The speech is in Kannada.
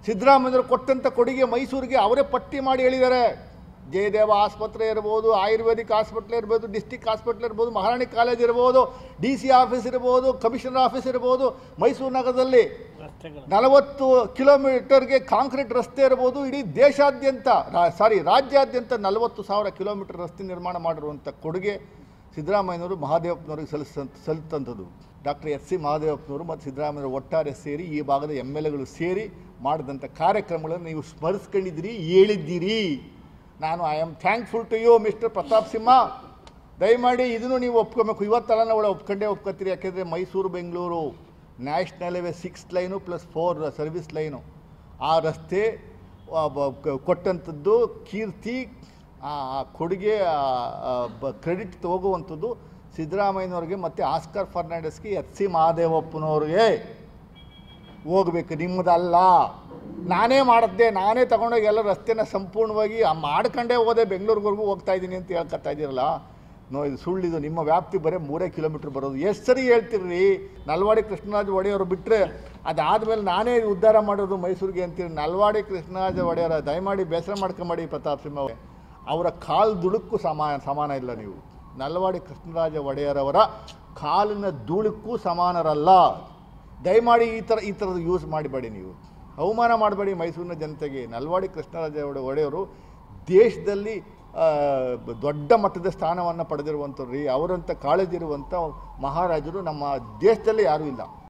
ಸಿದ್ದರಾಮಯ್ಯರು ಕೊಟ್ಟಂಥ ಕೊಡುಗೆ ಮೈಸೂರಿಗೆ ಅವರೇ ಪಟ್ಟಿ ಮಾಡಿ ಹೇಳಿದ್ದಾರೆ ಜಯದೇವ ಆಸ್ಪತ್ರೆ ಇರ್ಬೋದು ಆಯುರ್ವೇದಿಕ್ ಆಸ್ಪತ್ರೆ ಇರ್ಬೋದು ಡಿಸ್ಟಿಕ್ ಹಾಸ್ಪಿಟ್ಲ್ ಇರ್ಬೋದು ಮಹಾರಾಣಿ ಕಾಲೇಜ್ ಇರ್ಬೋದು ಡಿ ಸಿ ಆಫೀಸ್ ಇರ್ಬೋದು ಕಮಿಷನರ್ ಆಫೀಸ್ ಇರ್ಬೋದು ಮೈಸೂರು ನಗರದಲ್ಲಿ ನಲವತ್ತು ಕಿಲೋಮೀಟರ್ಗೆ ಕಾಂಕ್ರೀಟ್ ರಸ್ತೆ ಇರ್ಬೋದು ಇಡೀ ದೇಶಾದ್ಯಂತ ಸಾರಿ ರಾಜ್ಯಾದ್ಯಂತ ನಲವತ್ತು ಸಾವಿರ ಕಿಲೋಮೀಟರ್ ರಸ್ತೆ ನಿರ್ಮಾಣ ಮಾಡಿರುವಂಥ ಕೊಡುಗೆ ಸಿದ್ದರಾಮಯ್ಯನವರು ಮಹಾದೇವಪ್ಪನವ್ರಿಗೆ ಸಲ್ಲಿಸಂತ ಸಲ್ಲಿತಂಥದ್ದು ಡಾಕ್ಟರ್ ಎಸ್ ಸಿ ಮಹಾದೇವಪ್ಪನವರು ಮತ್ತು ಸಿದ್ದರಾಮಯ್ಯವರು ಒಟ್ಟಾರೆ ಸೇರಿ ಈ ಭಾಗದ ಎಮ್ ಎಲ್ ಎಗಳು ಸೇರಿ ಮಾಡಿದಂಥ ಕಾರ್ಯಕ್ರಮಗಳನ್ನು ನೀವು ಸ್ಮರಿಸ್ಕೊಂಡಿದ್ದೀರಿ ಹೇಳಿದ್ದೀರಿ ನಾನು I am thankful to you mister Pratap Simha ದಯಮಾಡಿ ಇದನ್ನು ನೀವು ಒಪ್ಕೊಬೇಕು ಇವತ್ತಲ್ಲ ಒಳ್ಳೆ ಒಪ್ಕೊಂಡೇ ಒಪ್ಕೊತೀರಿ ಯಾಕೆಂದರೆ Mysuru Bengaluru national highway six line plus four service line ಆ ರಸ್ತೆ ಆ, ಬ- ಕ- ಕೊಟ್ಟಂಥದ್ದು ಕೀರ್ತಿ ಆ ಆ ಕೊಡುಗೆ ಕ್ರೆಡಿಟ್ ತಗೋವಂಥದ್ದು ಸಿದ್ದರಾಮಯ್ಯನವ್ರಿಗೆ ಮತ್ತು ಆಸ್ಕರ್ ಫರ್ನಾಂಡಸ್ಗೆ ಎಚ್ ಸಿ ಮಹಾದೇವಪ್ಪನವ್ರಿಗೆ ಹೋಗ್ಬೇಕು ನಿಮ್ಮದಲ್ಲ ನಾನೇ ಮಾಡಿದ್ದೆ ನಾನೇ ತಗೊಂಡೋಗಿ ಎಲ್ಲ ರಸ್ತೆನ ಸಂಪೂರ್ಣವಾಗಿ ಆ ಮಾಡ್ಕೊಂಡೇ ಹೋದೆ ಬೆಂಗಳೂರಿವರೆಗೂ ಹೋಗ್ತಾ ಇದ್ದೀನಿ ಅಂತ ಹೇಳ್ಕೊತಾ ಇದ್ದೀರಲ್ಲ ನೋ ಇದು ಸುಳ್ಳಿದು ನಿಮ್ಮ ವ್ಯಾಪ್ತಿ ಬರೀ ಮೂರೇ ಕಿಲೋಮೀಟ್ರ್ ಬರೋದು ಎಷ್ಟು ಸರಿ ಹೇಳ್ತೀರಿ ನಲ್ವಾಡಿ ಕೃಷ್ಣರಾಜ ಒಡೆಯವರು ಬಿಟ್ಟರೆ ಅದಾದಮೇಲೆ ನಾನೇ ಉದ್ಧಾರ ಮಾಡೋದು ಮೈಸೂರಿಗೆ ಅಂತೀರಿ ನಲ್ವಾಡಿ ಕೃಷ್ಣರಾಜ ಒಡೆಯರ ದಯಮಾಡಿ ಬೇಸರ ಮಾಡ್ಕೊಂಬೇಡಿ ಪ್ರತಾಪ್ ಸಿಂಹ ಅವರೇ. ಅವರ ಕಾಲು ದುಡುಕ್ಕೂ ಸಮಾನ ಸಮಾನ ಇಲ್ಲ ನೀವು ನಲ್ವಾಡಿ ಕೃಷ್ಣರಾಜ ಒಡೆಯರವರ ಕಾಲಿನ ಧೂಳಕ್ಕೂ ಸಮಾನರಲ್ಲ ದಯಮಾಡಿ ಈ ಥರ ಈ ಥರದ್ದು ಯೂಸ್ ಮಾಡಬೇಡಿ ನೀವು ಅವಮಾನ ಮಾಡಬೇಡಿ ಮೈಸೂರಿನ ಜನತೆಗೆ ನಲ್ವಾಡಿ ಕೃಷ್ಣರಾಜ ಒಡೆ ಒಡೆಯವರು ದೇಶದಲ್ಲಿ ಆ, ದೊಡ್ಡ ಮಟ್ಟದ ಸ್ಥಾನವನ್ನು ಪಡೆದಿರುವಂಥವ್ರು ರೀ ಅವರಂಥ ಕಾಳಜಿರುವಂಥ ಮಹಾರಾಜರು ನಮ್ಮ ದೇಶದಲ್ಲಿ ಯಾರೂ ಇಲ್ಲ